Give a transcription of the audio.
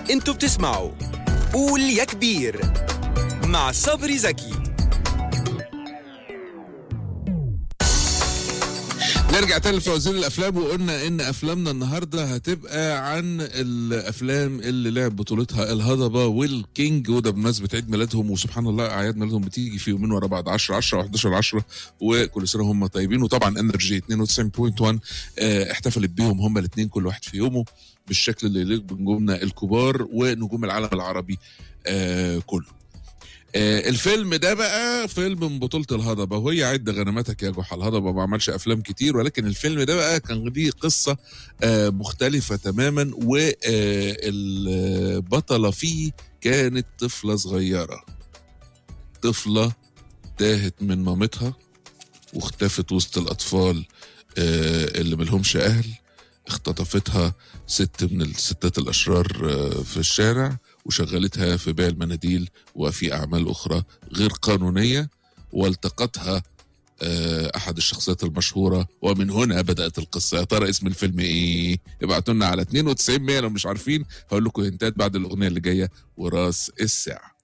انتوا بتسمعوا قول يا كبير مع صبري زكي نرجع تاني لفوازير الافلام وقلنا ان افلامنا النهارده هتبقى عن الافلام اللي لعب بطولتها الهضبه والكينج وده بمناسبه عيد ميلادهم وسبحان الله اعياد ميلادهم بتيجي في يومين ورا بعض 10 10 و11 10 وكل سنه هم طيبين وطبعا انرجي 92.1 آه، احتفلت بيهم هم الاثنين كل واحد في يومه بالشكل اللي يليق بنجومنا الكبار ونجوم العالم العربي آه، كله آه، الفيلم ده بقى فيلم من بطولة الهضبة وهي عد غنماتك يا جحا الهضبة ما عملش أفلام كتير ولكن الفيلم ده بقى كان ليه قصة آه، مختلفة تماما والبطلة فيه كانت طفلة صغيرة طفلة تاهت من مامتها واختفت وسط الأطفال آه، اللي ملهمش أهل اختطفتها ست من الستات الأشرار آه، في الشارع وشغلتها في بيع المناديل وفي أعمال أخرى غير قانونية والتقطها آه، أحد الشخصيات المشهورة ومن هنا بدأت القصة يا ترى اسم الفيلم إيه؟ ابعتوا لنا على 92 100 لو مش عارفين هقول لكم هنتات بعد الأغنية اللي جاية وراس الساعة